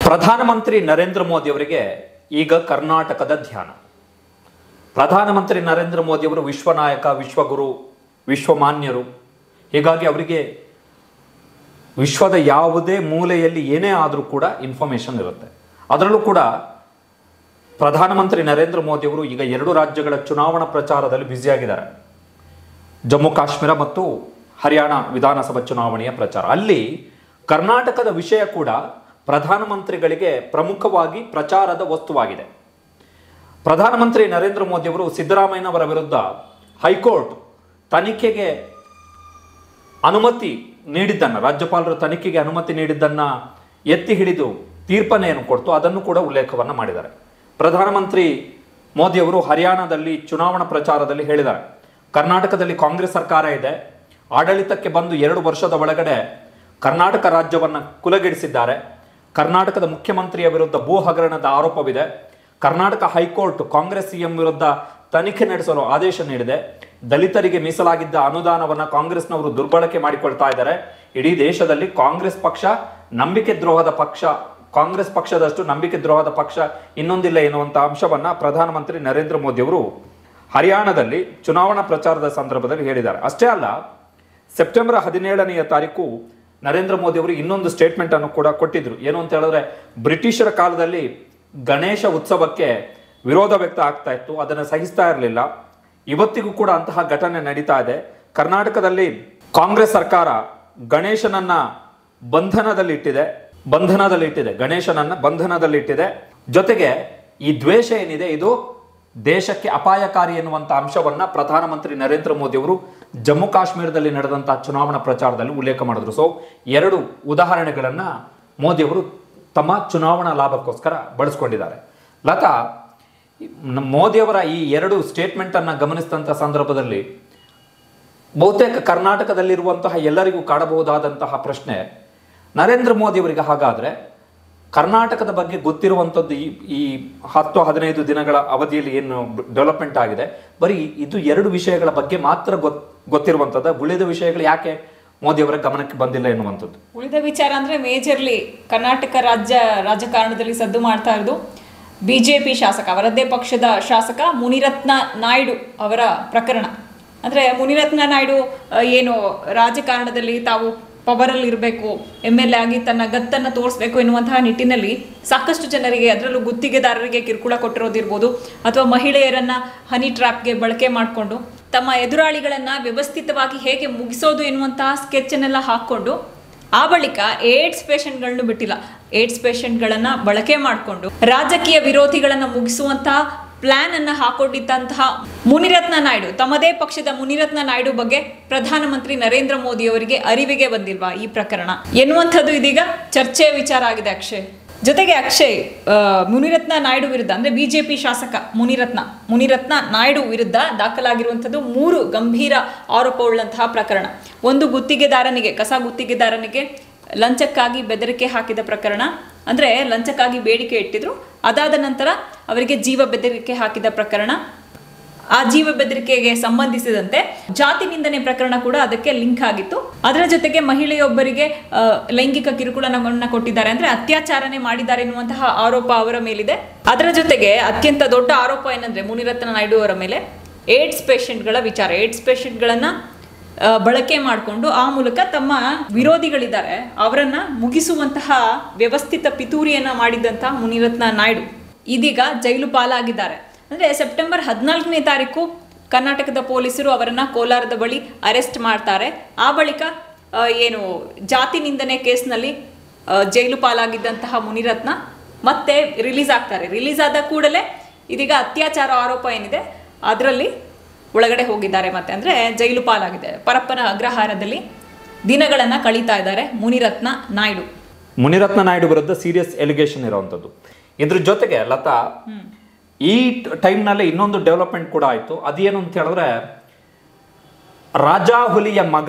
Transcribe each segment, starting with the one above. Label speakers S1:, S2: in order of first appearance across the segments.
S1: ಪ್ರಧಾನಮಂತ್ರಿ ನರೇಂದ್ರ ಮೋದಿ ಅವರಿಗೆ ಈಗ ಕರ್ನಾಟಕದ ಧ್ಯಾನ ಪ್ರಧಾನಮಂತ್ರಿ ನರೇಂದ್ರ ಮೋದಿ ಅವರು ವಿಶ್ವನಾಯಕ ವಿಶ್ವಗುರು ವಿಶ್ವಮಾನ್ಯರು ಹೀಗಾಗಿ ಅವರಿಗೆ ವಿಶ್ವದ ಯಾವುದೇ ಮೂಲೆಯಲ್ಲಿ ಏನೇ ಆದರೂ ಕೂಡ ಇನ್ಫಾರ್ಮೇಷನ್ ಇರುತ್ತೆ ಅದರಲ್ಲೂ ಕೂಡ ಪ್ರಧಾನಮಂತ್ರಿ ನರೇಂದ್ರ ಮೋದಿ ಅವರು ಈಗ ಎರಡು ರಾಜ್ಯಗಳ ಚುನಾವಣಾ ಪ್ರಚಾರದಲ್ಲಿ ಬ್ಯುಸಿಯಾಗಿದ್ದಾರೆ ಜಮ್ಮು ಕಾಶ್ಮೀರ ಮತ್ತು ಹರಿಯಾಣ ವಿಧಾನಸಭಾ ಚುನಾವಣೆಯ ಪ್ರಚಾರ ಅಲ್ಲಿ ಕರ್ನಾಟಕದ ವಿಷಯ ಕೂಡ ಪ್ರಧಾನಮಂತ್ರಿಗಳಿಗೆ ಪ್ರಮುಖವಾಗಿ ಪ್ರಚಾರದ ವಸ್ತುವಾಗಿದೆ ಪ್ರಧಾನಮಂತ್ರಿ ನರೇಂದ್ರ ಮೋದಿ ಅವರು ಸಿದ್ದರಾಮಯ್ಯನವರ ವಿರುದ್ಧ ಹೈಕೋರ್ಟ್ ತನಿಖೆಗೆ ಅನುಮತಿ ನೀಡಿದ್ದನ್ನು ರಾಜ್ಯಪಾಲರು ತನಿಖೆಗೆ ಅನುಮತಿ ನೀಡಿದ್ದನ್ನ ಎತ್ತಿ ಹಿಡಿದು ತೀರ್ಪನ್ನೇನು ಕೊಡ್ತು ಅದನ್ನು ಕೂಡ ಉಲ್ಲೇಖವನ್ನು ಮಾಡಿದ್ದಾರೆ ಪ್ರಧಾನಮಂತ್ರಿ ಮೋದಿ ಅವರು ಹರಿಯಾಣದಲ್ಲಿ ಚುನಾವಣಾ ಪ್ರಚಾರದಲ್ಲಿ ಹೇಳಿದ್ದಾರೆ ಕರ್ನಾಟಕದಲ್ಲಿ ಕಾಂಗ್ರೆಸ್ ಸರ್ಕಾರ ಇದೆ ಆಡಳಿತಕ್ಕೆ ಬಂದು ಎರಡು ವರ್ಷದ ಒಳಗಡೆ ಕರ್ನಾಟಕ ರಾಜ್ಯವನ್ನು ಕುಲಗೆಡಿಸಿದ್ದಾರೆ ಕರ್ನಾಟಕದ ಮುಖ್ಯಮಂತ್ರಿಯ ವಿರುದ್ಧ ಭೂ ಹಗರಣದ ಆರೋಪವಿದೆ ಕರ್ನಾಟಕ ಹೈಕೋರ್ಟ್ ಕಾಂಗ್ರೆಸ್ ಸಿಎಂ ವಿರುದ್ಧ ತನಿಖೆ ನಡೆಸಲು ಆದೇಶ ನೀಡಿದೆ ದಲಿತರಿಗೆ ಮೀಸಲಾಗಿದ್ದ ಅನುದಾನವನ್ನು ಕಾಂಗ್ರೆಸ್ನವರು ದುರ್ಬಳಕೆ ಮಾಡಿಕೊಳ್ತಾ ಇದ್ದಾರೆ ಇಡೀ ದೇಶದಲ್ಲಿ ಕಾಂಗ್ರೆಸ್ ಪಕ್ಷ ನಂಬಿಕೆ ದ್ರೋಹದ ಪಕ್ಷ ಕಾಂಗ್ರೆಸ್ ಪಕ್ಷದಷ್ಟು ನಂಬಿಕೆ ದ್ರೋಹದ ಪಕ್ಷ ಇನ್ನೊಂದಿಲ್ಲ ಎನ್ನುವಂಥ ಅಂಶವನ್ನ ಪ್ರಧಾನಮಂತ್ರಿ ನರೇಂದ್ರ ಮೋದಿ ಅವರು ಹರಿಯಾಣದಲ್ಲಿ ಚುನಾವಣಾ ಪ್ರಚಾರದ ಸಂದರ್ಭದಲ್ಲಿ ಹೇಳಿದ್ದಾರೆ ಅಷ್ಟೇ ಅಲ್ಲ ಸೆಪ್ಟೆಂಬರ್ ಹದಿನೇಳನೆಯ ತಾರೀಕು ನರೇಂದ್ರ ಮೋದಿ ಅವರು ಇನ್ನೊಂದು ಸ್ಟೇಟ್ಮೆಂಟ್ ಅನ್ನು ಕೂಡ ಕೊಟ್ಟಿದ್ರು ಏನು ಅಂತ ಹೇಳಿದ್ರೆ ಬ್ರಿಟಿಷರ ಕಾಲದಲ್ಲಿ ಗಣೇಶ ಉತ್ಸವಕ್ಕೆ ವಿರೋಧ ವ್ಯಕ್ತ ಆಗ್ತಾ ಇತ್ತು ಅದನ್ನು ಸಹಿಸ್ತಾ ಇರಲಿಲ್ಲ ಇವತ್ತಿಗೂ ಕೂಡ ಅಂತಹ ಘಟನೆ ನಡೀತಾ ಇದೆ ಕರ್ನಾಟಕದಲ್ಲಿ ಕಾಂಗ್ರೆಸ್ ಸರ್ಕಾರ ಗಣೇಶನನ್ನ ಬಂಧನದಲ್ಲಿಟ್ಟಿದೆ ಬಂಧನದಲ್ಲಿಟ್ಟಿದೆ ಗಣೇಶನನ್ನ ಬಂಧನದಲ್ಲಿಟ್ಟಿದೆ ಜೊತೆಗೆ ಈ ದ್ವೇಷ ಏನಿದೆ ಇದು ದೇಶಕ್ಕೆ ಅಪಾಯಕಾರಿ ಎನ್ನುವಂತ ಅಂಶವನ್ನ ಪ್ರಧಾನಮಂತ್ರಿ ನರೇಂದ್ರ ಮೋದಿ ಅವರು ಜಮ್ಮು ಕಾಶ್ಮೀರದಲ್ಲಿ ನಡೆದಂತಹ ಚುನಾವಣಾ ಪ್ರಚಾರದಲ್ಲಿ ಉಲ್ಲೇಖ ಮಾಡಿದ್ರು ಸೊ ಎರಡು ಉದಾಹರಣೆಗಳನ್ನ ಮೋದಿ ಅವರು ತಮ್ಮ ಚುನಾವಣಾ ಲಾಭಕ್ಕೋಸ್ಕರ ಬಳಸ್ಕೊಂಡಿದ್ದಾರೆ ಲತಾ ನಮ್ಮ ಮೋದಿಯವರ ಈ ಎರಡು ಸ್ಟೇಟ್ಮೆಂಟ್ ಅನ್ನ ಗಮನಿಸಿದಂಥ ಸಂದರ್ಭದಲ್ಲಿ ಬಹುತೇಕ ಕರ್ನಾಟಕದಲ್ಲಿರುವಂತಹ ಎಲ್ಲರಿಗೂ ಕಾಡಬಹುದಾದಂತಹ ಪ್ರಶ್ನೆ ನರೇಂದ್ರ ಮೋದಿ ಅವರಿಗೆ ಹಾಗಾದ್ರೆ ಕರ್ನಾಟಕದ ಬಗ್ಗೆ ಗೊತ್ತಿರುವಂಥದ್ದು ಈ ಈ ಹತ್ತು ಹದಿನೈದು ದಿನಗಳ ಅವಧಿಯಲ್ಲಿ ಏನು ಡೆವಲಪ್ಮೆಂಟ್ ಆಗಿದೆ ಬರೀ ಇದು ಎರಡು ವಿಷಯಗಳ ಬಗ್ಗೆ ಮಾತ್ರ ಗೊತ್ ಗೊತ್ತಿರುವಂಥದ್ದು ಉಳಿದ ವಿಷಯಗಳು ಯಾಕೆ ಮೋದಿ ಅವರ ಗಮನಕ್ಕೆ ಬಂದಿಲ್ಲ ಎನ್ನುವಂಥದ್ದು
S2: ಉಳಿದ ವಿಚಾರ ಅಂದ್ರೆ ಮೇಜರ್ಲಿ ಕರ್ನಾಟಕ ರಾಜ್ಯ ರಾಜಕಾರಣದಲ್ಲಿ ಸದ್ದು ಮಾಡ್ತಾ ಇರೋದು ಬಿಜೆಪಿ ಶಾಸಕ ಅವರದ್ದೇ ಪಕ್ಷದ ಶಾಸಕ ಮುನಿರತ್ನ ನಾಯ್ಡು ಅವರ ಪ್ರಕರಣ ಅಂದ್ರೆ ಮುನಿರತ್ನ ನಾಯ್ಡು ಆ, ಏನು ರಾಜಕಾರಣದಲ್ಲಿ ತಾವು ಪವರಲ್ಲಿ ಇರಬೇಕು ಎಮ್ ಎಲ್ ಎ ಆಗಿ ತನ್ನ ಗತ್ತನ್ನು ತೋರಿಸ್ಬೇಕು ಎನ್ನುವಂತಹ ನಿಟ್ಟಿನಲ್ಲಿ ಸಾಕಷ್ಟು ಜನರಿಗೆ ಅದರಲ್ಲೂ ಗುತ್ತಿಗೆದಾರರಿಗೆ ಕಿರುಕುಳ ಕೊಟ್ಟಿರೋದಿರ್ಬೋದು ಅಥವಾ ಮಹಿಳೆಯರನ್ನ ಹನಿ ಟ್ರ್ಯಾಪ್ಗೆ ಬಳಕೆ ಮಾಡಿಕೊಂಡು ತಮ್ಮ ಎದುರಾಳಿಗಳನ್ನ ವ್ಯವಸ್ಥಿತವಾಗಿ ಹೇಗೆ ಮುಗಿಸೋದು ಎನ್ನುವಂತಹ ಸ್ಕೆಚ್ಚನ್ನೆಲ್ಲ ಹಾಕ್ಕೊಂಡು ಆ ಬಳಿಕ ಏಡ್ಸ್ ಪೇಷಂಟ್ಗಳನ್ನು ಬಿಟ್ಟಿಲ್ಲ ಏಡ್ಸ್ ಪೇಷಂಟ್ಗಳನ್ನ ಬಳಕೆ ಮಾಡಿಕೊಂಡು ರಾಜಕೀಯ ವಿರೋಧಿಗಳನ್ನ ಮುಗಿಸುವಂತಹ ಪ್ಲಾನ್ ಅನ್ನ ಹಾಕೊಂಡಿದ್ದಂತಹ ಮುನಿರತ್ನ ನಾಯ್ಡು ತಮ್ಮದೇ ಪಕ್ಷದ ಮುನಿರತ್ನ ನಾಯ್ಡು ಬಗ್ಗೆ ಪ್ರಧಾನಮಂತ್ರಿ ನರೇಂದ್ರ ಮೋದಿ ಅವರಿಗೆ ಅರಿವಿಗೆ ಬಂದಿಲ್ವಾ ಈ ಪ್ರಕರಣ ಎನ್ನುವಂಥದ್ದು ಇದೀಗ ಚರ್ಚೆಯ ವಿಚಾರ ಆಗಿದೆ ಅಕ್ಷಯ್ ಜೊತೆಗೆ ಅಕ್ಷಯ್ ಆ, ಮುನಿರತ್ನ ನಾಯ್ಡು ವಿರುದ್ಧ ಅಂದ್ರೆ ಬಿಜೆಪಿ ಶಾಸಕ ಮುನಿರತ್ನ ಮುನಿರತ್ನ ನಾಯ್ಡು ವಿರುದ್ಧ ದಾಖಲಾಗಿರುವಂಥದ್ದು ಮೂರು ಗಂಭೀರ ಆರೋಪವುಳ್ಳಂತಹ ಪ್ರಕರಣ ಒಂದು ಗುತ್ತಿಗೆದಾರನಿಗೆ ಕಸ ಗುತ್ತಿಗೆದಾರನಿಗೆ ಲಂಚಕ್ಕಾಗಿ ಬೆದರಿಕೆ ಹಾಕಿದ ಪ್ರಕರಣ ಅಂದ್ರೆ ಲಂಚಕ್ಕಾಗಿ ಬೇಡಿಕೆ ಇಟ್ಟಿದ್ರು ಅದಾದ ನಂತರ ಅವರಿಗೆ ಜೀವ ಬೆದರಿಕೆ ಹಾಕಿದ ಪ್ರಕರಣ ಆ ಜೀವ ಬೆದರಿಕೆಗೆ ಸಂಬಂಧಿಸಿದಂತೆ ಜಾತಿ ನಿಂದನೆ ಪ್ರಕರಣ ಕೂಡ ಅದಕ್ಕೆ ಲಿಂಕ್ ಆಗಿತ್ತು ಅದರ ಜೊತೆಗೆ ಮಹಿಳೆಯೊಬ್ಬರಿಗೆ ಆ, ಲೈಂಗಿಕ ಕಿರುಕುಳವನ್ನು ಕೊಟ್ಟಿದ್ದಾರೆ ಅಂದ್ರೆ ಅತ್ಯಾಚಾರನೆ ಮಾಡಿದ್ದಾರೆ ಎನ್ನುವಂತಹ ಆರೋಪ ಅವರ ಮೇಲಿದೆ ಅದರ ಜೊತೆಗೆ ಅತ್ಯಂತ ದೊಡ್ಡ ಆರೋಪ ಏನಂದ್ರೆ ಮುನಿರತ್ನ ನಾಯ್ಡು ಅವರ ಮೇಲೆ ಏಡ್ಸ್ ಪೇಷಂಟ್ಗಳ ವಿಚಾರ ಏಡ್ಸ್ ಪೇಷಂಟ್ಗಳನ್ನ ಆ, ಬಳಕೆ ಮಾಡಿಕೊಂಡು ಆ ಮೂಲಕ ತಮ್ಮ ವಿರೋಧಿಗಳಿದ್ದಾರೆ ಅವರನ್ನ ಮುಗಿಸುವಂತಹ ವ್ಯವಸ್ಥಿತ ಪಿತೂರಿಯನ್ನ ಮಾಡಿದಂತಹ ಮುನಿರತ್ನ ನಾಯ್ಡು ಇದೀಗ ಜೈಲು ಪಾಲಾಗಿದ್ದಾರೆ ಅಂದ್ರೆ ಸೆಪ್ಟೆಂಬರ್ ಹದಿನಾಲ್ಕನೇ ತಾರೀಕು ಕರ್ನಾಟಕದ ಪೊಲೀಸರು ಅವರನ್ನ ಕೋಲಾರದ ಬಳಿ ಅರೆಸ್ಟ್ ಮಾಡ್ತಾರೆ ಆ ಬಳಿಕ ಆ, ಏನು ಜಾತಿ ನಿಂದನೆ ಕೇಸ್ನಲ್ಲಿ ಆ, ಜೈಲು ಪಾಲಾಗಿದ್ದಂತಹ ಮುನಿರತ್ನ ಮತ್ತೆ ರಿಲೀಸ್ ಆಗ್ತಾರೆ ರಿಲೀಸ್ ಆದ ಕೂಡಲೇ ಇದೀಗ ಅತ್ಯಾಚಾರ ಆರೋಪ ಏನಿದೆ ಅದರಲ್ಲಿ ಒಳಗಡೆ ಹೋಗಿದ್ದಾರೆ ಮತ್ತೆ ಅಂದ್ರೆ ಜೈಲು ಪಾಲಾಗಿದೆ ಪರಪ್ಪನ ಅಗ್ರಹಾರದಲ್ಲಿ ದಿನಗಳನ್ನ ಕಳೀತಾ ಇದ್ದಾರೆ ಮುನಿರತ್ನ ನಾಯ್ಡು
S1: ಮುನಿರತ್ನ ನಾಯ್ಡು ವಿರುದ್ಧ ಸೀರಿಯಸ್ ಎಲಿಗೇಷನ್ ಇರುವಂಥದ್ದು ಇದ್ರ ಜೊತೆಗೆ ಲತಾ ಈ ಟೈಮ್ನಲ್ಲೇ ಇನ್ನೊಂದು ಡೆವಲಪ್ಮೆಂಟ್ ಕೂಡ ಆಯಿತು ಅದೇನು ಅಂತ ಹೇಳಿದ್ರೆ ರಾಜಾಹುಲಿಯ ಮಗ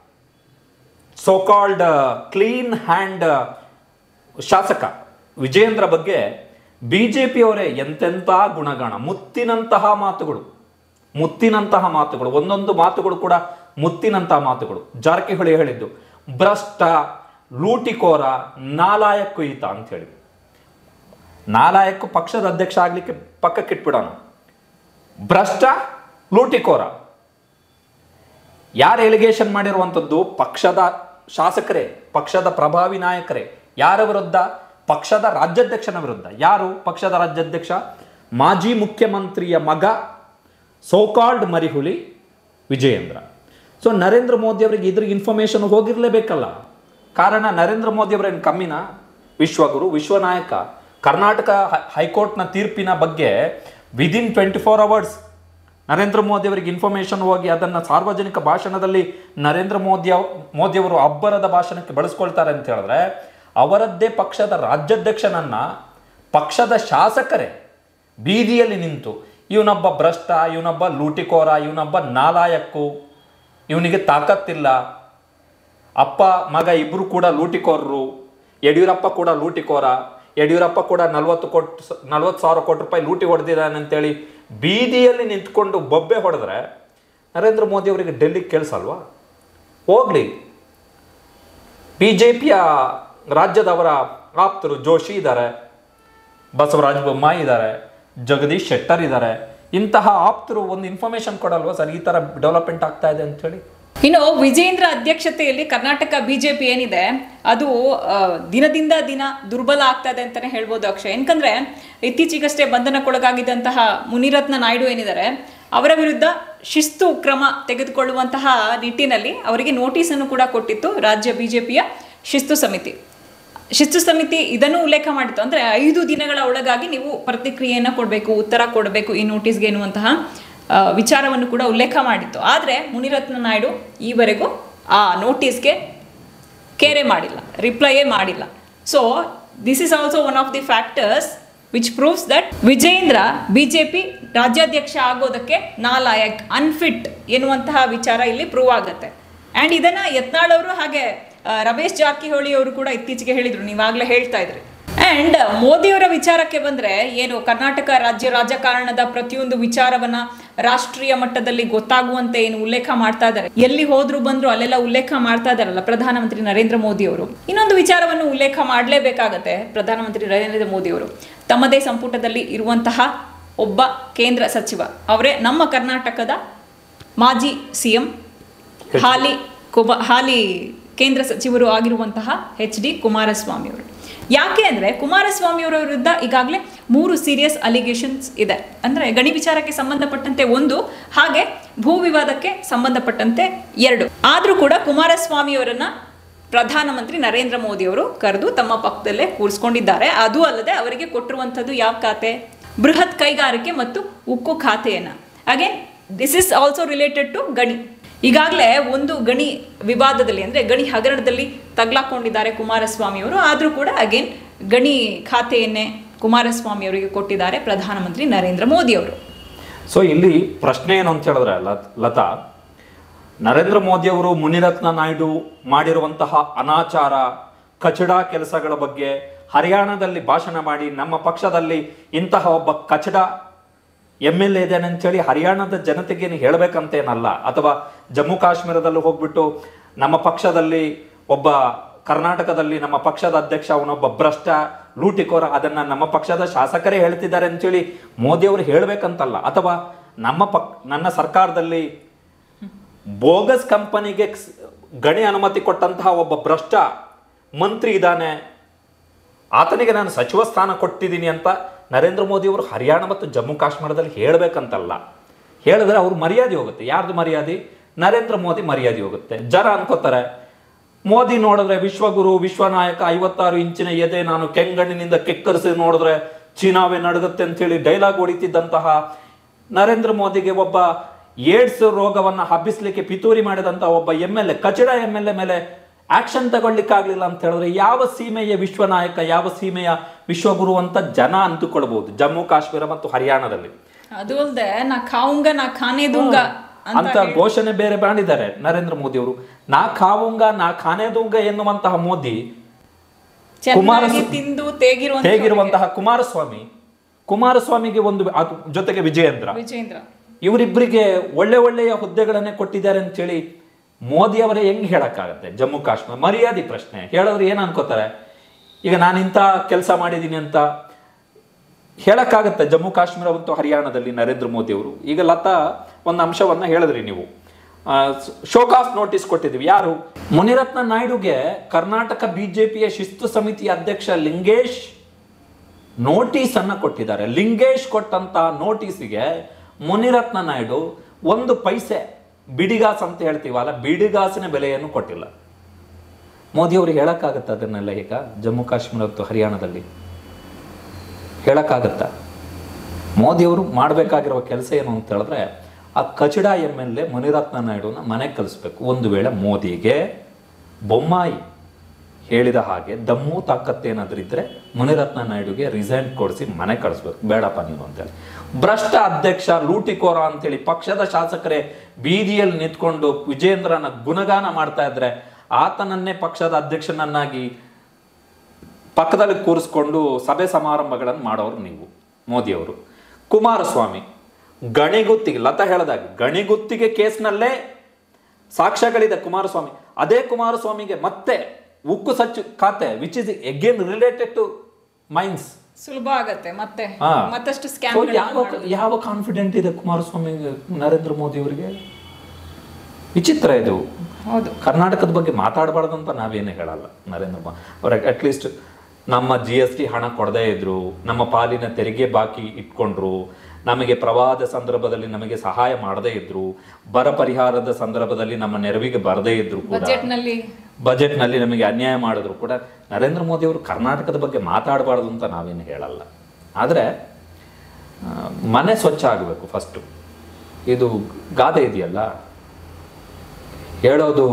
S1: ಸೋಕಾಲ್ಡ್ ಕ್ಲೀನ್ ಹ್ಯಾಂಡ್ ಶಾಸಕ ವಿಜಯೇಂದ್ರ ಬಗ್ಗೆ ಬಿ ಜೆ ಪಿಯವರೇ ಎಂತೆಂಥ ಗುಣಗಾನ ಮುತ್ತಿನಂತಹ ಮಾತುಗಳು ಮುತ್ತಿನಂತಹ ಮಾತುಗಳು ಒಂದೊಂದು ಮಾತುಗಳು ಕೂಡ ಮುತ್ತಿನಂತಹ ಮಾತುಗಳು ಜಾರಕಿಹೊಳಿ ಹೇಳಿದ್ದು ಭ್ರಷ್ಟ ಲೂಟಿಕೋರ ನಾಲಾಯಕ್ ಕುಯಿತ ಅಂತ ಹೇಳಿ ನಾಲಾಯಕ್ ಪಕ್ಷದ ಅಧ್ಯಕ್ಷ ಆಗ್ಲಿಕ್ಕೆ ಪಕ್ಕಕ್ಕಿಟ್ಬಿಡೋಣ ಭ್ರಷ್ಟ ಲೂಟಿಕೋರ ಯಾರು ಎಲಿಗೇಷನ್ ಮಾಡಿರುವಂಥದ್ದು ಪಕ್ಷದ ಶಾಸಕರೇ ಪಕ್ಷದ ಪ್ರಭಾವಿ ನಾಯಕರೇ ಯಾರ ವಿರುದ್ಧ ಪಕ್ಷದ ರಾಜ್ಯಾಧ್ಯಕ್ಷನ ವಿರುದ್ಧ ಯಾರು ಪಕ್ಷದ ರಾಜ್ಯಾಧ್ಯಕ್ಷ ಮಾಜಿ ಮುಖ್ಯಮಂತ್ರಿಯ ಮಗ ಸೋಕಾಲ್ಡ್ ಮರಿಹುಲಿ ವಿಜಯೇಂದ್ರ ಸೊ ನರೇಂದ್ರ ಮೋದಿ ಅವರಿಗೆ ಇದ್ರಿಗೆ ಇನ್ಫಾರ್ಮೇಶನ್ ಹೋಗಿರ್ಲೇಬೇಕಲ್ಲ ಕಾರಣ ನರೇಂದ್ರ ಮೋದಿ ಅವರೇನು ಕಮ್ಮಿನ ವಿಶ್ವಗುರು ವಿಶ್ವನಾಯಕ ಕರ್ನಾಟಕ ಹೈ- ಹೈಕೋರ್ಟ್ನ ತೀರ್ಪಿನ ಬಗ್ಗೆ within twenty four hours Narendra Modi ಅವರಿಗೆ ಇನ್ಫಾರ್ಮೇಶನ್ ಹೋಗಿ ಅದನ್ನು ಸಾರ್ವಜನಿಕ ಭಾಷಣದಲ್ಲಿ ನರೇಂದ್ರ ಮೋದಿ ಅವ್- ಮೋದಿ ಅವರು ಅಬ್ಬರದ ಭಾಷಣಕ್ಕೆ ಬಳಸ್ಕೊಳ್ತಾರೆ ಅಂತ ಹೇಳಿದ್ರೆ ಅವರದ್ದೇ ಪಕ್ಷದ ರಾಜ್ಯಾಧ್ಯಕ್ಷನನ್ನ ಪಕ್ಷದ ಶಾಸಕರೇ ಬೀದಿಯಲ್ಲಿ ನಿಂತು ಇವನೊಬ್ಬ ಭ್ರಷ್ಟ ಇವನೊಬ್ಬ ಲೂಟಿಕೋರ ಇವನೊಬ್ಬ ನಾಲಾಯಕ್ಕು ಇವನಿಗೆ ತಾಕತ್ತಿಲ್ಲ ಅಪ್ಪ ಮಗ ಇಬ್ಬರು ಕೂಡ ಲೂಟಿಕೋರರು ಯಡಿಯೂರಪ್ಪ ಕೂಡ ಲೂಟಿಕೋರ ಯಡಿಯೂರಪ್ಪ ಕೂಡ ನಲ್ವತ್ತು ಕೋಟಿ ನಲ್ವತ್ತು ಸಾವಿರ ಕೋಟಿ ರೂಪಾಯಿ ಲೂಟಿ ಹೊಡೆದಿದ್ದಾನೆ ಅಂತೇಳಿ ಬೀದಿಯಲ್ಲಿ ನಿಂತ್ಕೊಂಡು ಬೊಬ್ಬೆ ಹೊಡೆದ್ರೆ ನರೇಂದ್ರ ಮೋದಿ ಅವರಿಗೆ ಡೆಲ್ಲಿಗೆ ಕೇಳಿಸಲ್ವಾ ಹೋಗ್ಲಿ ಬಿ ಜೆ ಪಿಯ ರಾಜ್ಯದವರ ಆಪ್ತರು ಜೋಶಿ ಇದ್ದಾರೆ ಬಸವರಾಜ ಬೊಮ್ಮಾಯಿ ಇದ್ದಾರೆ ಜಗದೀಶ್ ಶೆಟ್ಟರ್ ಇದ್ದಾರೆ ಇಂತಹ ಆಪ್ತರು ಒಂದು ಇನ್ಫಾರ್ಮೇಶನ್ ಕೊಡಲ್ವಾ ಸರ್ ಈ ಥರ ಡೆವಲಪ್ಮೆಂಟ್ ಆಗ್ತಾ ಇದೆ ಅಂತ ಹೇಳಿ
S2: ಇನ್ನು ವಿಜೇಂದ್ರ ಅಧ್ಯಕ್ಷತೆಯಲ್ಲಿ ಕರ್ನಾಟಕ ಬಿಜೆಪಿ ಏನಿದೆ ಅದು ಆ, ದಿನದಿಂದ ದಿನ ದುರ್ಬಲ ಆಗ್ತಾ ಇದೆ ಅಂತಾನೆ ಹೇಳ್ಬೋದು ಅಕ್ಷಯ್ ಯಾಕಂದ್ರೆ ಇತ್ತೀಚೆಗಷ್ಟೇ ಬಂಧನಕ್ಕೊಳಗಾಗಿದ್ದಂತಹ ಮುನಿರತ್ನ ನಾಯ್ಡು ಏನಿದ್ದಾರೆ ಅವರ ವಿರುದ್ಧ ಶಿಸ್ತು ಕ್ರಮ ತೆಗೆದುಕೊಳ್ಳುವಂತಹ ನಿಟ್ಟಿನಲ್ಲಿ ಅವರಿಗೆ ನೋಟಿಸ್ ಅನ್ನು ಕೂಡ ಕೊಟ್ಟಿತ್ತು ರಾಜ್ಯ ಬಿಜೆಪಿಯ ಶಿಸ್ತು ಸಮಿತಿ ಶಿಸ್ತು ಸಮಿತಿ ಇದನ್ನು ಉಲ್ಲೇಖ ಮಾಡಿತ್ತು ಅಂದ್ರೆ ಐದು ದಿನಗಳ ಒಳಗಾಗಿ ನೀವು ಪ್ರತಿಕ್ರಿಯೆಯನ್ನ ಕೊಡಬೇಕು ಉತ್ತರ ಕೊಡಬೇಕು ಈ ನೋಟಿಸ್ಗೆ ಎನ್ನುವಂತಹ ಆ, ವಿಚಾರವನ್ನು ಕೂಡ ಉಲ್ಲೇಖ ಮಾಡಿತ್ತು ಆದರೆ ಮುನಿರತ್ನ ನಾಯ್ಡು ಈವರೆಗೂ ಆ ನೋಟಿಸ್ಗೆ ಕೇರೆ ಮಾಡಿಲ್ಲ ರಿಪ್ಲೈಯೇ ಮಾಡಿಲ್ಲ so this is also one of the factors which proves that Vijendra BJP ರಾಜ್ಯಾಧ್ಯಕ್ಷ ಆಗೋದಕ್ಕೆ ನಾಲಾಯಕ್ ಅನ್ಫಿಟ್ ಎನ್ನುವಂತಹ ವಿಚಾರ ಇಲ್ಲಿ ಪ್ರೂವ್ ಆಗುತ್ತೆ ಆ್ಯಂಡ್ ಇದನ್ನ ಯತ್ನಾಳ್ ಅವರು ಹಾಗೆ ಆ, ರಮೇಶ್ ಜಾರಕಿಹೊಳಿ ಅವರು ಕೂಡ ಇತ್ತೀಚೆಗೆ ಹೇಳಿದ್ರು ನೀವಾಗಲೇ ಹೇಳ್ತಾ ಇದ್ರಿ ಆ್ಯಂಡ್ ಮೋದಿಯವರ ವಿಚಾರಕ್ಕೆ ಬಂದ್ರೆ ಏನು ಕರ್ನಾಟಕ ರಾಜ್ಯ ರಾಜಕಾರಣದ ಪ್ರತಿಯೊಂದು ವಿಚಾರವನ್ನ ರಾಷ್ಟ್ರೀಯ ಮಟ್ಟದಲ್ಲಿ ಗೊತ್ತಾಗುವಂತೆ ಏನು ಉಲ್ಲೇಖ ಮಾಡ್ತಾ ಇದ್ದಾರೆ ಎಲ್ಲಿ ಹೋದ್ರು ಬಂದ್ರು ಅಲ್ಲೆಲ್ಲ ಉಲ್ಲೇಖ ಮಾಡ್ತಾ ಇದ್ದಾರಲ್ಲ ಪ್ರಧಾನಮಂತ್ರಿ ನರೇಂದ್ರ ಮೋದಿ ಅವರು ಇನ್ನೊಂದು ವಿಚಾರವನ್ನು ಉಲ್ಲೇಖ ಮಾಡಲೇಬೇಕಾಗತ್ತೆ ಪ್ರಧಾನಮಂತ್ರಿ ನರೇಂದ್ರ ಮೋದಿ ಅವರು ತಮ್ಮದೇ ಸಂಪುಟದಲ್ಲಿ ಇರುವಂತಹ ಒಬ್ಬ ಕೇಂದ್ರ ಸಚಿವ ಅವರೇ ನಮ್ಮ ಕರ್ನಾಟಕದ ಮಾಜಿ ಸಿಎಂ ಹಾಲಿ ಕುಮ ಹಾಲಿ ಕೇಂದ್ರ ಸಚಿವರು ಆಗಿರುವಂತಹ ಎಚ್ ಡಿ ಕುಮಾರಸ್ವಾಮಿ ಅವರು ಯಾಕೆ ಅಂದ್ರೆ ಕುಮಾರಸ್ವಾಮಿ ಅವರ ವಿರುದ್ಧ ಈಗಾಗಲೇ ಮೂರು ಸೀರಿಯಸ್ ಅಲಿಗೇಷನ್ಸ್ ಇದೆ ಅಂದ್ರೆ ಗಣಿ ವಿಚಾರಕ್ಕೆ ಸಂಬಂಧಪಟ್ಟಂತೆ ಒಂದು ಹಾಗೆ ಭೂ ವಿವಾದಕ್ಕೆ ಸಂಬಂಧಪಟ್ಟಂತೆ ಎರಡು ಆದ್ರೂ ಕೂಡ ಕುಮಾರಸ್ವಾಮಿ ಅವರನ್ನ ಪ್ರಧಾನಮಂತ್ರಿ ನರೇಂದ್ರ ಮೋದಿ ಅವರು ಕರೆದು ತಮ್ಮ ಪಕ್ಕದಲ್ಲೇ ಕೂರಿಸ್ಕೊಂಡಿದ್ದಾರೆ ಅದು ಅಲ್ಲದೆ ಅವರಿಗೆ ಕೊಟ್ಟಿರುವಂಥದ್ದು ಯಾವ ಖಾತೆ ಬೃಹತ್ ಕೈಗಾರಿಕೆ ಮತ್ತು ಉಕ್ಕು ಖಾತೆಯನ್ನ again this is also related to ಗಣಿ ಈಗಾಗಲೇ ಒಂದು ಗಣಿ ವಿವಾದದಲ್ಲಿ ಅಂದ್ರೆ ಗಣಿ ಹಗರಣದಲ್ಲಿ ತಗ್ಲಾಕೊಂಡಿದ್ದಾರೆ ಕುಮಾರಸ್ವಾಮಿ ಅವರು ಆದರೂ ಕೂಡ ಅಗೇನ್ ಗಣಿ ಖಾತೆಯನ್ನೇ ಕುಮಾರಸ್ವಾಮಿ ಅವರಿಗೆ ಕೊಟ್ಟಿದ್ದಾರೆ ಪ್ರಧಾನಮಂತ್ರಿ ನರೇಂದ್ರ ಮೋದಿ ಅವರು
S1: ಸೊ ಇಲ್ಲಿ ಪ್ರಶ್ನೆ ಏನು ಅಂತ ಹೇಳಿದ್ರೆ ಲತ್- ಲತಾ ನರೇಂದ್ರ ಮೋದಿ ಅವರು ಮುನಿರತ್ನ ನಾಯ್ಡು ಮಾಡಿರುವಂತಹ ಅನಾಚಾರ ಕಚಡ ಕೆಲಸಗಳ ಬಗ್ಗೆ ಹರಿಯಾಣದಲ್ಲಿ ಭಾಷಣ ಮಾಡಿ ನಮ್ಮ ಪಕ್ಷದಲ್ಲಿ ಇಂತಹ ಒಬ್ಬ ಕಚಡ ಎಮ್ ಎಲ್ ಎ ಇದ್ದಾನೆ ಅಂತೇಳಿ ಹರಿಯಾಣದ ಜನತೆಗೇನು ಹೇಳಬೇಕಂತೇನಲ್ಲ ಅಥವಾ ಜಮ್ಮು ಕಾಶ್ಮೀರದಲ್ಲಿ ಹೋಗ್ಬಿಟ್ಟು ನಮ್ಮ ಪಕ್ಷದಲ್ಲಿ ಒಬ್ಬ ಕರ್ನಾಟಕದಲ್ಲಿ ನಮ್ಮ ಪಕ್ಷದ ಅಧ್ಯಕ್ಷ ಅವನೊಬ್ಬ ಭ್ರಷ್ಟ ಲೂಟಿಕೋರ ಅದನ್ನ ನಮ್ಮ ಪಕ್ಷದ ಶಾಸಕರೇ ಹೇಳ್ತಿದ್ದಾರೆ ಅಂತೇಳಿ ಮೋದಿ ಅವರು ಹೇಳ್ಬೇಕಂತಲ್ಲ ಅಥವಾ ನಮ್ಮ ಪಕ್ ನನ್ನ ಸರ್ಕಾರದಲ್ಲಿ ಬೋಗಸ್ ಕಂಪನಿಗೆ ಗಣಿ ಅನುಮತಿ ಕೊಟ್ಟಂತಹ ಒಬ್ಬ ಭ್ರಷ್ಟ ಮಂತ್ರಿ ಇದ್ದಾನೆ ಆತನಿಗೆ ನಾನು ಸಚಿವ ಸ್ಥಾನ ಕೊಟ್ಟಿದ್ದೀನಿ ಅಂತ ನರೇಂದ್ರ ಮೋದಿ ಅವರು ಹರಿಯಾಣ ಮತ್ತು ಜಮ್ಮು ಕಾಶ್ಮೀರದಲ್ಲಿ ಹೇಳಬೇಕಂತಲ್ಲ ಹೇಳಿದ್ರೆ ಅವ್ರ ಮರ್ಯಾದೆ ಹೋಗುತ್ತೆ ಯಾರ್ದು ಮರ್ಯಾದೆ ನರೇಂದ್ರ ಮೋದಿ ಮರ್ಯಾದೆ ಹೋಗುತ್ತೆ ಜನ ಅನ್ಕೋತಾರೆ ಮೋದಿ ನೋಡಿದ್ರೆ ವಿಶ್ವಗುರು ವಿಶ್ವನಾಯಕ ಐವತ್ತಾರು ಇಂಚಿನ ಎದೆ ನಾನು ಕೆಂಗಣ್ಣಿನಿಂದ ಕೆಕ್ಕರಿಸಿ ನೋಡಿದ್ರೆ ಚೀನಾವೇ ನಡುಗುತ್ತೆ ಅಂತೇಳಿ ಡೈಲಾಗ್ ಹೊಡಿತಿದ್ದಂತಹ ನರೇಂದ್ರ ಮೋದಿಗೆ ಒಬ್ಬ ಏಡ್ಸ್ ರೋಗವನ್ನ ಹಬ್ಬಿಸ್ಲಿಕ್ಕೆ ಪಿತೂರಿ ಮಾಡಿದಂತಹ ಒಬ್ಬ ಎಮ್ ಎಲ್ ಎ ಕಚಡ ಎಮ್ ಎಲ್ ಎ ಮೇಲೆ ಆಕ್ಷನ್ ತಗೊಳ್ಳಿಕ್ಕಾಗ್ಲಿಲ್ಲ ಅಂತ ಹೇಳಿದ್ರೆ ಯಾವ ಸೀಮೆಯ ವಿಶ್ವನಾಯಕ ಯಾವ ಸೀಮೆಯ ವಿಶ್ವಗುರು ಅಂತ ಜನ ಅಂದುಕೊಳ್ಬಹುದು ಜಮ್ಮು ಕಾಶ್ಮೀರ ಮತ್ತು ಹರಿಯಾಣದಲ್ಲಿ
S2: ಅದು ಅಲ್ಲದೆ ನಾ ಖಾವುಂಗ ನಾ ಖಾನೆ ದುಂಗ
S1: ಅಂತ ಘೋಷಣೆ ಬೇರೆ ಮಾಡಿದ್ದಾರೆ ನರೇಂದ್ರ ಮೋದಿ ಅವರು ನಾ ಖಾವುಂಗ ನಾ ಖಾನೇದುಂಗ ಎನ್ನುವಂತಹ ಮೋದಿ
S2: ಚೆನ್ನಾಗಿ
S1: ಕುಮಾರಸ್ವಾಮಿ-
S2: ತಿಂದು ತೇಗಿರುವಂತ
S1: ಹೇಗಿರುವಂತಹ ಕುಮಾರಸ್ವಾಮಿ ಕುಮಾರಸ್ವಾಮಿಗೆ ಒಂದು ಅದು ಜೊತೆಗೆ ವಿಜಯೇಂದ್ರ
S2: ವಿಜೇಂದ್ರ
S1: ಇವರಿಬ್ಬರಿಗೆ ಒಳ್ಳೆ ಒಳ್ಳೆಯ ಹುದ್ದೆಗಳನ್ನೇ ಕೊಟ್ಟಿದ್ದಾರೆ ಅಂತೇಳಿ ಮೋದಿ ಅವರೇ ಹೆಂಗ್ ಹೇಳಕ್ಕಾಗತ್ತೆ ಜಮ್ಮು ಕಾಶ್ಮೀರ ಮರ್ಯಾದೆ ಪ್ರಶ್ನೆ ಹೇಳಿದ್ರೆ ಏನ್ ಅನ್ಕೋತಾರೆ ಈಗ ನಾನು ಇಂಥ ಕೆಲಸ ಮಾಡಿದ್ದೀನಿ ಅಂತ ಹೇಳಕ್ಕಾಗತ್ತೆ ಜಮ್ಮು ಕಾಶ್ಮೀರ ಮತ್ತು ಹರಿಯಾಣದಲ್ಲಿ ನರೇಂದ್ರ ಮೋದಿ ಅವರು ಈಗ ಲತಾ ಒಂದು ಅಂಶವನ್ನ ಹೇಳಿದ್ರಿ ನೀವು ಶೋಕಾಸ್ ನೋಟಿಸ್ ಕೊಟ್ಟಿದ್ವಿ ಯಾರು ಮುನಿರತ್ನ ನಾಯ್ಡುಗೆ ಕರ್ನಾಟಕ ಬಿಜೆಪಿಯ ಶಿಸ್ತು ಸಮಿತಿ ಅಧ್ಯಕ್ಷ ಲಿಂಗೇಶ್ ನೋಟಿಸ್ ಅನ್ನ ಕೊಟ್ಟಿದ್ದಾರೆ ಲಿಂಗೇಶ್ ಕೊಟ್ಟಂತ ನೋಟಿಸಿಗೆ ಮುನಿರತ್ನ ನಾಯ್ಡು ಒಂದು ಪೈಸೆ ಬಿಡಿಗಾಸ್ ಅಂತ ಹೇಳ್ತೀವಲ್ಲ ಬಿಡಿಗಾಸಿನ ಬೆಲೆಯನ್ನು ಕೊಟ್ಟಿಲ್ಲ ಮೋದಿ ಅವರು ಹೇಳಕ್ಕಾಗತ್ತ ಅದನ್ನೆಲ್ಲ ಈಗ ಜಮ್ಮು ಕಾಶ್ಮೀರ ಮತ್ತು ಹರಿಯಾಣದಲ್ಲಿ ಹೇಳಕ್ಕಾಗತ್ತಾ ಮೋದಿಯವರು ಮಾಡಬೇಕಾಗಿರುವ ಕೆಲಸ ಏನು ಅಂತ ಹೇಳಿದ್ರೆ ಆ ಕಚಡ ಎಮ್ ಎಲ್ ಎ ಮುನಿರತ್ನ ನಾಯ್ಡುನ ಮನೆಗೆ ಕಳಿಸ್ಬೇಕು ಒಂದು ವೇಳೆ ಮೋದಿಗೆ ಬೊಮ್ಮಾಯಿ ಹೇಳಿದ ಹಾಗೆ ದಮ್ಮು ತಾಕತ್ತೇನಾದ್ರೂ ಇದ್ರೆ ಮುನಿರತ್ನ ನಾಯ್ಡುಗೆ ರಿಸೈನ್ ಕೊಡಿಸಿ ಮನೆ ಕಳಿಸ್ಬೇಕು ಬೇಡಪ್ಪ ನೀನು ಅಂತೇಳಿ ಭ್ರಷ್ಟ ಅಧ್ಯಕ್ಷ ಲೂಟಿಕೋರ ಅಂತೇಳಿ ಪಕ್ಷದ ಶಾಸಕರೇ ಬೀದಿಯಲ್ಲಿ ನಿಂತ್ಕೊಂಡು ವಿಜೇಂದ್ರನ ಗುಣಗಾನ ಮಾಡ್ತಾ ಇದ್ರೆ ಆತನನ್ನೇ ಪಕ್ಷದ ಅಧ್ಯಕ್ಷನನ್ನಾಗಿ ಪಕ್ಕದಲ್ಲಿ ಕೂರಿಸ್ಕೊಂಡು ಸಭೆ ಸಮಾರಂಭಗಳನ್ನು ಮಾಡೋರು ನೀವು ಮೋದಿಯವರು ಕುಮಾರಸ್ವಾಮಿ ಗಣಿಗುತ್ತಿಗೆ ಲತಾ ಹೇಳಿದಾಗ ಗಣಿಗುತ್ತಿಗೆ ಕೇಸ್ನಲ್ಲೇ ಸಾಕ್ಷ್ಯಗಳಿದೆ ಕುಮಾರಸ್ವಾಮಿ ಅದೇ ಕುಮಾರಸ್ವಾಮಿಗೆ ಮತ್ತೆ ಉಕ್ಕು ಸಚ್ಚು ಖಾತೆ which is again related to mines
S2: ಸುಲಭ ಆಗತ್ತೆ ಮತ್ತೆ
S1: ಹಾ.
S2: ಮತ್ತಷ್ಟು
S1: So,
S2: ಸ್ಕ್ಯಾಮ್
S1: ಯಾವ ಯಾವ ಕಾನ್ಫಿಡೆಂಟ್ ಇದೆ ಕುಮಾರಸ್ವಾಮಿ ನರೇಂದ್ರ ಮೋದಿ ಅವರಿಗೆ ವಿಚಿತ್ರ ಇದು
S2: ಹೌದು
S1: ಕರ್ನಾಟಕದ ಬಗ್ಗೆ ಮಾತಾಡಬಾರ್ದು ಅಂತ ನಾವೇನು ಹೇಳಲ್ಲ ನರೇಂದ್ರ ಮೋದಿ ಅವ್ರ ಅಟ್ಲೀಸ್ಟ್ ನಮ್ಮ ಜಿ ಎಸ್ ಟಿ ಹಣ ಕೊಡದೇ ಇದ್ರು ನಮ್ಮ ಪಾಲಿನ ತೆರಿಗೆ ಬಾಕಿ ಇಟ್ಕೊಂಡ್ರು ನಮಗೆ ಪ್ರವಾಹದ ಸಂದರ್ಭದಲ್ಲಿ ನಮಗೆ ಸಹಾಯ ಮಾಡದೇ ಇದ್ರು ಬರ ಪರಿಹಾರದ ಸಂದರ್ಭದಲ್ಲಿ ನಮ್ಮ ನೆರವಿಗೆ ಬರದೇ ಇದ್ರು ಕೂಡ
S2: ಬಜೆಟ್ ನಲ್ಲಿ
S1: ಬಜೆಟ್ನಲ್ಲಿ ನಮಗೆ ಅನ್ಯಾಯ ಮಾಡಿದ್ರು ಕೂಡ ನರೇಂದ್ರ ಮೋದಿ ಅವರು ಕರ್ನಾಟಕದ ಬಗ್ಗೆ ಮಾತಾಡಬಾರ್ದು ಅಂತ ನಾವೇನು ಹೇಳಲ್ಲ ಆದರೆ ಆ, ಮನೆ ಸ್ವಚ್ಛ ಆಗಬೇಕು ಫಸ್ಟು ಇದು ಗಾದೆ ಇದೆಯಲ್ಲ ಹೇಳೋದು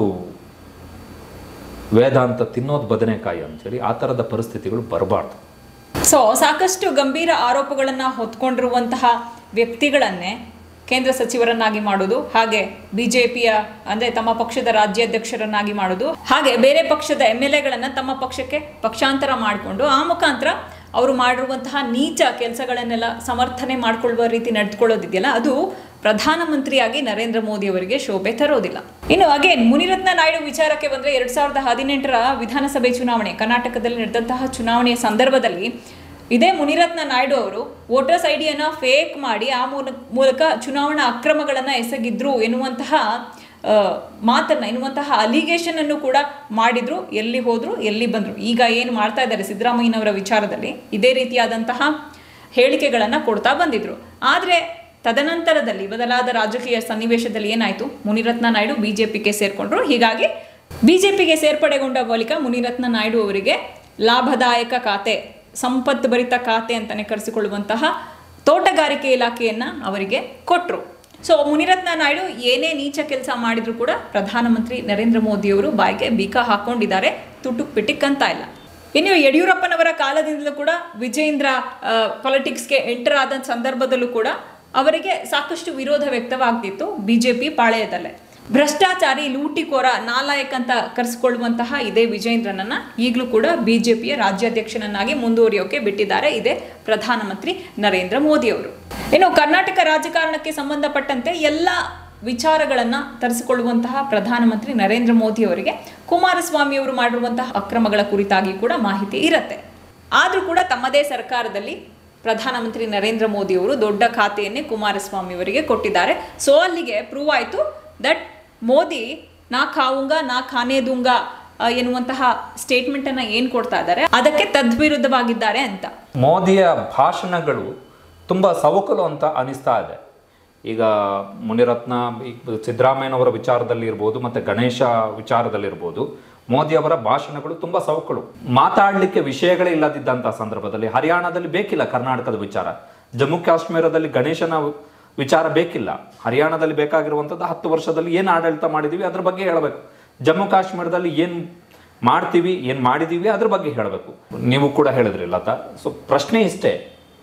S1: ವೇದಾಂತ ತಿನ್ನೋದು ಬದನೆಕಾಯಿ ಅಂತೇಳಿ ಆ ಥರದ ಪರಿಸ್ಥಿತಿಗಳು ಬರಬಾರ್ದು
S2: ಸೊ ಸಾಕಷ್ಟು ಗಂಭೀರ ಆರೋಪಗಳನ್ನ ಹೊತ್ಕೊಂಡಿರುವಂತಹ ವ್ಯಕ್ತಿಗಳನ್ನೇ ಕೇಂದ್ರ ಸಚಿವರನ್ನಾಗಿ ಮಾಡೋದು ಹಾಗೆ ಬಿಜೆಪಿಯ ಅಂದ್ರೆ ತಮ್ಮ ಪಕ್ಷದ ರಾಜ್ಯಾಧ್ಯಕ್ಷರನ್ನಾಗಿ ಮಾಡೋದು ಹಾಗೆ ಬೇರೆ ಪಕ್ಷದ ಎಂ ಎಲ್ ಎಗಳನ್ನ ತಮ್ಮ ಪಕ್ಷಕ್ಕೆ ಪಕ್ಷಾಂತರ ಮಾಡಿಕೊಂಡು ಆ ಮುಖಾಂತರ ಅವರು ಮಾಡಿರುವಂತಹ ನೀಚ ಕೆಲಸಗಳನ್ನೆಲ್ಲ ಸಮರ್ಥನೆ ಮಾಡ್ಕೊಳ್ಳುವ ರೀತಿ ನಡೆದುಕೊಳ್ಳೋದಿದೆಯಲ್ಲ ಅದು ಪ್ರಧಾನಮಂತ್ರಿಯಾಗಿ ನರೇಂದ್ರ ಮೋದಿ ಅವರಿಗೆ ಶೋಭೆ ತರೋದಿಲ್ಲ ಇನ್ನು ಅಗೇನ್ ಮುನಿರತ್ನ ನಾಯ್ಡು ವಿಚಾರಕ್ಕೆ ಬಂದ್ರೆ ಎರಡ್ ಸಾವಿರದ ಹದಿನೆಂಟರ ವಿಧಾನಸಭೆ ಚುನಾವಣೆ ಕರ್ನಾಟಕದಲ್ಲಿ ನಡೆದಂತಹ ಚುನಾವಣೆಯ ಸಂದರ್ಭದಲ್ಲಿ ಇದೇ ಮುನಿರತ್ನ ನಾಯ್ಡು ಅವರು ವೋಟರ್ಸ್ ಐಡಿಯನ್ನ ಫೇಕ್ ಮಾಡಿ ಆ ಮೂಲ- ಮೂಲಕ ಚುನಾವಣಾ ಅಕ್ರಮಗಳನ್ನ ಎಸಗಿದ್ರು ಎನ್ನುವಂತಹ ಆ, ಮಾತನ್ನ ಎನ್ನುವಂತಹ ಅಲಿಗೇಷನ್ ಅನ್ನು ಕೂಡ ಮಾಡಿದ್ರು ಎಲ್ಲಿ ಹೋದ್ರು ಎಲ್ಲಿ ಬಂದ್ರು ಈಗ ಏನು ಮಾಡ್ತಾ ಇದ್ದಾರೆ ಸಿದ್ದರಾಮಯ್ಯನವರ ವಿಚಾರದಲ್ಲಿ ಇದೇ ರೀತಿಯಾದಂತಹ ಹೇಳಿಕೆಗಳನ್ನ ಕೊಡ್ತಾ ಬಂದಿದ್ರು ಆದ್ರೆ ತದನಂತರದಲ್ಲಿ ಬದಲಾದ ರಾಜಕೀಯ ಸನ್ನಿವೇಶದಲ್ಲಿ ಏನಾಯ್ತು ಮುನಿರತ್ನ ನಾಯ್ಡು ಬಿಜೆಪಿಗೆ ಸೇರ್ಕೊಂಡ್ರು ಹೀಗಾಗಿ ಬಿಜೆಪಿಗೆ ಸೇರ್ಪಡೆಗೊಂಡ ಬಳಿಕ ಮುನಿರತ್ನ ನಾಯ್ಡು ಅವರಿಗೆ ಲಾಭದಾಯಕ ಖಾತೆ ಸಂಪತ್ತು ಭರಿತ ಖಾತೆ ಅಂತಾನೆ ಕರೆಸಿಕೊಳ್ಳುವಂತಹ ತೋಟಗಾರಿಕೆ ಇಲಾಖೆಯನ್ನ ಅವರಿಗೆ ಕೊಟ್ರು ಸೊ ಮುನಿರತ್ನ ನಾಯ್ಡು ಏನೇ ನೀಚ ಕೆಲಸ ಮಾಡಿದ್ರು ಕೂಡ ಪ್ರಧಾನಮಂತ್ರಿ ನರೇಂದ್ರ ಮೋದಿಯವರು ಬಾಯಿಗೆ ಬೀಕ ಹಾಕೊಂಡಿದ್ದಾರೆ ತುಟುಕ್ ಪಿಟಿಕ್ ಅಂತ ಇಲ್ಲ ಇನ್ನು ಯಡಿಯೂರಪ್ಪನವರ ಕಾಲದಿಂದಲೂ ಕೂಡ ವಿಜೇಂದ್ರ ಪೊಲಿಟಿಕ್ಸ್ಗೆ ಎಂಟರ್ ಆದ ಸಂದರ್ಭದಲ್ಲೂ ಕೂಡ ಅವರಿಗೆ ಸಾಕಷ್ಟು ವಿರೋಧ ವ್ಯಕ್ತವಾಗ್ತಿತ್ತು ಬಿಜೆಪಿ ಪಾಳೆಯದಲ್ಲೇ ಭ್ರಷ್ಟಾಚಾರಿ ಲೂಟಿಕೋರ ನಾಲಾಯಕ್ ಅಂತ ಕರೆಸಿಕೊಳ್ಳುವಂತಹ ಇದೇ ವಿಜೇಂದ್ರನನ್ನ ಈಗಲೂ ಕೂಡ ಬಿಜೆಪಿಯ ರಾಜ್ಯಾಧ್ಯಕ್ಷನನ್ನಾಗಿ ಮುಂದುವರಿಯೋಕೆ ಬಿಟ್ಟಿದ್ದಾರೆ ಇದೇ ಪ್ರಧಾನಮಂತ್ರಿ ನರೇಂದ್ರ ಮೋದಿ ಅವರು ಇನ್ನು ಕರ್ನಾಟಕ ರಾಜಕಾರಣಕ್ಕೆ ಸಂಬಂಧಪಟ್ಟಂತೆ ಎಲ್ಲ ವಿಚಾರಗಳನ್ನ ತರಿಸಿಕೊಳ್ಳುವಂತಹ ಪ್ರಧಾನಮಂತ್ರಿ ನರೇಂದ್ರ ಮೋದಿ ಅವರಿಗೆ ಕುಮಾರಸ್ವಾಮಿ ಅವರು ಮಾಡಿರುವಂತಹ ಅಕ್ರಮಗಳ ಕುರಿತಾಗಿ ಕೂಡ ಮಾಹಿತಿ ಇರುತ್ತೆ ಆದರೂ ಕೂಡ ತಮ್ಮದೇ ಸರ್ಕಾರದಲ್ಲಿ ಪ್ರಧಾನಮಂತ್ರಿ ನರೇಂದ್ರ ಮೋದಿ ಅವರು ದೊಡ್ಡ ಖಾತೆಯನ್ನೇ ಕುಮಾರಸ್ವಾಮಿ ಅವರಿಗೆ ಕೊಟ್ಟಿದ್ದಾರೆ ಸೊ ಅಲ್ಲಿಗೆ ಪ್ರೂವ್ ಆಯಿತು ದಟ್ ಮೋದಿ ನಾ ಖಾವುಂಗ ನಾ ಖಾನೆ ದುಂಗ ಆ, ಎನ್ನುವಂತಹ ಸ್ಟೇಟ್ಮೆಂಟ್ ಅನ್ನ ಏನ್ ಕೊಡ್ತಾ ಇದ್ದಾರೆ ಅದಕ್ಕೆ ತದ್ವಿರುದ್ಧವಾಗಿದ್ದಾರೆ ಅಂತ
S1: ಮೋದಿಯ ಭಾಷಣಗಳು ತುಂಬ ಸವಕಲು ಅಂತ ಅನಿಸ್ತಾ ಇದೆ ಈಗ ಮುನಿರತ್ನ ಈ ಸಿದ್ದರಾಮಯ್ಯನವರ ವಿಚಾರದಲ್ಲಿ ಇರ್ಬೋದು ಮತ್ತು ಗಣೇಶ ವಿಚಾರದಲ್ಲಿರ್ಬೋದು ಮೋದಿ ಅವರ ಭಾಷಣಗಳು ತುಂಬ ಸವಕಳು ಮಾತಾಡಲಿಕ್ಕೆ ವಿಷಯಗಳೇ ಇಲ್ಲದಿದ್ದಂಥ ಸಂದರ್ಭದಲ್ಲಿ ಹರಿಯಾಣದಲ್ಲಿ ಬೇಕಿಲ್ಲ ಕರ್ನಾಟಕದ ವಿಚಾರ ಜಮ್ಮು ಕಾಶ್ಮೀರದಲ್ಲಿ ಗಣೇಶನ ವಿಚಾರ ಬೇಕಿಲ್ಲ ಹರಿಯಾಣದಲ್ಲಿ ಬೇಕಾಗಿರುವಂಥದ್ದು ಹತ್ತು ವರ್ಷದಲ್ಲಿ ಏನು ಆಡಳಿತ ಮಾಡಿದ್ದೀವಿ ಅದ್ರ ಬಗ್ಗೆ ಹೇಳಬೇಕು ಜಮ್ಮು ಕಾಶ್ಮೀರದಲ್ಲಿ ಏನು ಮಾಡ್ತೀವಿ ಏನು ಮಾಡಿದ್ದೀವಿ ಅದ್ರ ಬಗ್ಗೆ ಹೇಳಬೇಕು ನೀವು ಕೂಡ ಹೇಳಿದ್ರಿ ಲತಾ ಸೊ ಪ್ರಶ್ನೆ ಇಷ್ಟೇ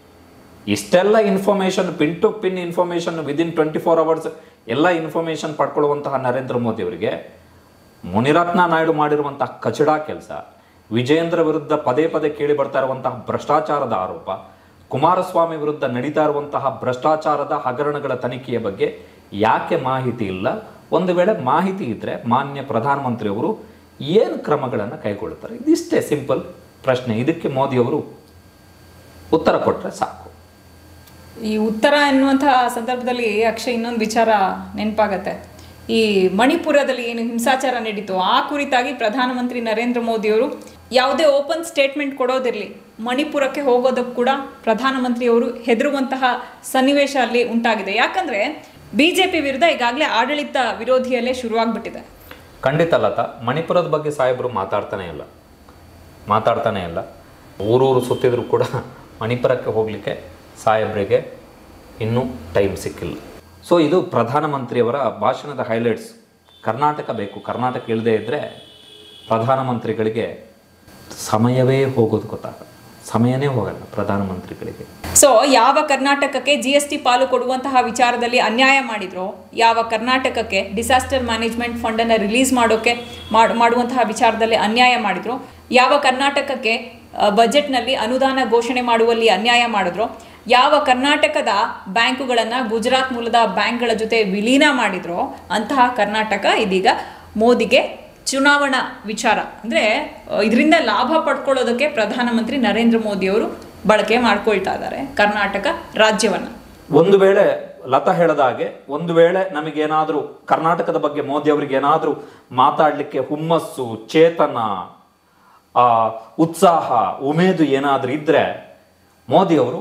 S1: ಇಷ್ಟೆಲ್ಲ information pin to pin information within twenty four hours ಎಲ್ಲ ಇನ್ಫಾರ್ಮೇಷನ್ ಪಡ್ಕೊಳ್ಳುವಂತಹ ನರೇಂದ್ರ ಮೋದಿ ಅವರಿಗೆ ಮುನಿರತ್ನ ನಾಯ್ಡು ಮಾಡಿರುವಂತಹ ಕಚಡ ಕೆಲಸ ವಿಜೇಂದ್ರ ವಿರುದ್ಧ ಪದೇ ಪದೇ ಕೇಳಿ ಬರ್ತಾ ಇರುವಂತಹ ಭ್ರಷ್ಟಾಚಾರದ ಆರೋಪ ಕುಮಾರಸ್ವಾಮಿ ವಿರುದ್ಧ ನಡೀತಾ ಇರುವಂತಹ ಭ್ರಷ್ಟಾಚಾರದ ಹಗರಣಗಳ ತನಿಖೆಯ ಬಗ್ಗೆ ಯಾಕೆ ಮಾಹಿತಿ ಇಲ್ಲ ಒಂದು ವೇಳೆ ಮಾಹಿತಿ ಇದ್ರೆ ಮಾನ್ಯ ಪ್ರಧಾನಮಂತ್ರಿಯವರು ಏನು ಕ್ರಮಗಳನ್ನು ಕೈಗೊಳ್ಳುತ್ತಾರೆ ಇದಿಷ್ಟೇ ಸಿಂಪಲ್ ಪ್ರಶ್ನೆ ಇದಕ್ಕೆ ಮೋದಿಯವರು ಉತ್ತರ ಕೊಟ್ಟರೆ ಸಾಕು
S2: ಈ ಉತ್ತರ ಎನ್ನುವಂತಹ ಸಂದರ್ಭದಲ್ಲಿ ಅಕ್ಷಯ್ ಇನ್ನೊಂದು ವಿಚಾರ ನೆನಪಾಗತ್ತೆ ಈ ಮಣಿಪುರದಲ್ಲಿ ಏನು ಹಿಂಸಾಚಾರ ನಡೀತು ಆ ಕುರಿತಾಗಿ ಪ್ರಧಾನಮಂತ್ರಿ ನರೇಂದ್ರ ಮೋದಿಯವರು ಯಾವುದೇ ಓಪನ್ ಸ್ಟೇಟ್ಮೆಂಟ್ ಕೊಡೋದಿರಲಿ ಮಣಿಪುರಕ್ಕೆ ಹೋಗೋದಕ್ಕೆ ಕೂಡ ಪ್ರಧಾನಮಂತ್ರಿಯವರು ಹೆದರುವಂತಹ ಸನ್ನಿವೇಶ ಅಲ್ಲಿ ಉಂಟಾಗಿದೆ ಯಾಕಂದ್ರೆ ಬಿಜೆಪಿ ವಿರುದ್ಧ ಈಗಾಗಲೇ ಆಡಳಿತ ವಿರೋಧಿಯಲ್ಲೇ ಶುರುವಾಗ್ಬಿಟ್ಟಿದೆ
S1: ಖಂಡಿತ ಲತಾ ಮಣಿಪುರದ ಬಗ್ಗೆ ಸಾಹೇಬರು ಮಾತಾಡ್ತಾನೆ ಇಲ್ಲ ಮಾತಾಡ್ತಾನೆ ಇಲ್ಲ ಊರೂರು ಸುತ್ತಿದ್ರು ಕೂಡ ಮಣಿಪುರಕ್ಕೆ ಹೋಗಲಿಕ್ಕೆ ಸಾಹೇಬ್ರಿಗೆ ಇನ್ನೂ ಟೈಮ್ ಸಿಕ್ಕಿಲ್ಲ ಸೊ ಇದು ಪ್ರಧಾನಮಂತ್ರಿಯವರ ಭಾಷಣದ ಹೈಲೈಟ್ಸ್ ಕರ್ನಾಟಕ ಬೇಕು ಕರ್ನಾಟಕ ಇಲ್ಲದೆ ಇದ್ದರೆ ಪ್ರಧಾನಮಂತ್ರಿಗಳಿಗೆ ಸಮಯವೇ ಹೋಗೋದು ಗೊತ್ತಾಗಲ್ಲ ಸಮಯನೇ ಹೋಗಲ್ಲ ಪ್ರಧಾನಮಂತ್ರಿಗಳಿಗೆ
S2: ಸೊ ಯಾವ ಕರ್ನಾಟಕಕ್ಕೆ ಜಿ ಎಸ್ ಟಿ ಪಾಲು ಕೊಡುವಂತಹ ವಿಚಾರದಲ್ಲಿ ಅನ್ಯಾಯ ಮಾಡಿದ್ರೋ ಯಾವ ಕರ್ನಾಟಕಕ್ಕೆ ಡಿಸಾಸ್ಟರ್ ಮ್ಯಾನೇಜ್ಮೆಂಟ್ ಫಂಡನ್ನು ರಿಲೀಸ್ ಮಾಡೋಕೆ ಮಾಡ್ ಮಾಡುವಂತಹ ವಿಚಾರದಲ್ಲಿ ಅನ್ಯಾಯ ಮಾಡಿದ್ರು ಯಾವ ಕರ್ನಾಟಕಕ್ಕೆ ಆ, ಬಜೆಟ್ನಲ್ಲಿ ಅನುದಾನ ಘೋಷಣೆ ಮಾಡುವಲ್ಲಿ ಅನ್ಯಾಯ ಮಾಡಿದ್ರು ಯಾವ ಕರ್ನಾಟಕದ ಬ್ಯಾಂಕುಗಳನ್ನು ಗುಜರಾತ್ ಮೂಲದ ಬ್ಯಾಂಕ್ಗಳ ಜೊತೆ ವಿಲೀನ ಮಾಡಿದ್ರೋ ಅಂತಹ ಕರ್ನಾಟಕ ಇದೀಗ ಮೋದಿಗೆ ಚುನಾವಣಾ ವಿಚಾರ ಅಂದರೆ ಇದರಿಂದ ಲಾಭ ಪಡ್ಕೊಳ್ಳೋದಕ್ಕೆ ಪ್ರಧಾನಮಂತ್ರಿ ನರೇಂದ್ರ ಮೋದಿಯವರು ಬಳಕೆ ಮಾಡ್ಕೊಳ್ತಾ ಇದ್ದಾರೆ ಕರ್ನಾಟಕ ರಾಜ್ಯವನ್ನು
S1: ಒಂದು ವೇಳೆ ಲತಾ ಹೇಳದ ಹಾಗೆ ಒಂದು ವೇಳೆ ನಮಗೇನಾದರೂ ಕರ್ನಾಟಕದ ಬಗ್ಗೆ ಮೋದಿ ಅವರಿಗೆ ಏನಾದರೂ ಮಾತಾಡಲಿಕ್ಕೆ ಹುಮ್ಮಸ್ಸು ಚೇತನ ಆ, ಉತ್ಸಾಹ ಉಮೇದು ಏನಾದರೂ ಇದ್ರೆ ಮೋದಿ ಅವರು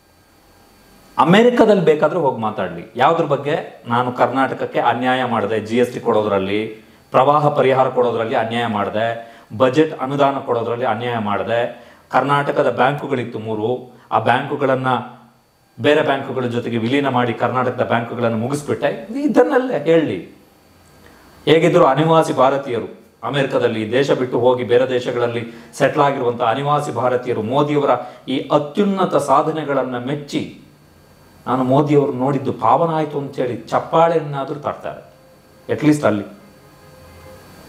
S1: ಅಮೆರಿಕದಲ್ಲಿ ಬೇಕಾದರೂ ಹೋಗಿ ಮಾತಾಡಲಿ ಯಾವುದ್ರ ಬಗ್ಗೆ ನಾನು ಕರ್ನಾಟಕಕ್ಕೆ ಅನ್ಯಾಯ ಮಾಡಿದೆ ಜಿ ಎಸ್ ಟಿ ಕೊಡೋದ್ರಲ್ಲಿ ಪ್ರವಾಹ ಪರಿಹಾರ ಕೊಡೋದ್ರಲ್ಲಿ ಅನ್ಯಾಯ ಮಾಡಿದೆ ಬಜೆಟ್ ಅನುದಾನ ಕೊಡೋದ್ರಲ್ಲಿ ಅನ್ಯಾಯ ಮಾಡಿದೆ ಕರ್ನಾಟಕದ ಬ್ಯಾಂಕುಗಳಿತ್ತು ಮೂರು ಆ ಬ್ಯಾಂಕುಗಳನ್ನು ಬೇರೆ ಬ್ಯಾಂಕುಗಳ ಜೊತೆಗೆ ವಿಲೀನ ಮಾಡಿ ಕರ್ನಾಟಕದ ಬ್ಯಾಂಕುಗಳನ್ನು ಮುಗಿಸ್ಬಿಟ್ಟೆ ಇದನ್ನೆಲ್ಲ ಹೇಳಲಿ ಹೇಗಿದ್ರು ಅನಿವಾಸಿ ಭಾರತೀಯರು ಅಮೆರಿಕದಲ್ಲಿ ದೇಶ ಬಿಟ್ಟು ಹೋಗಿ ಬೇರೆ ದೇಶಗಳಲ್ಲಿ ಸೆಟ್ಲ್ ಆಗಿರುವಂತಹ ಅನಿವಾಸಿ ಭಾರತೀಯರು ಮೋದಿಯವರ ಈ ಅತ್ಯುನ್ನತ ಸಾಧನೆಗಳನ್ನು ಮೆಚ್ಚಿ ನಾನು ಮೋದಿಯವರು ನೋಡಿದ್ದು ಪಾವನ ಆಯಿತು ಅಂತೇಳಿ ಚಪ್ಪಾಳೆಯನ್ನಾದರೂ ತರ್ತಾರೆ ಅಟ್ಲೀಸ್ಟ್ ಅಲ್ಲಿ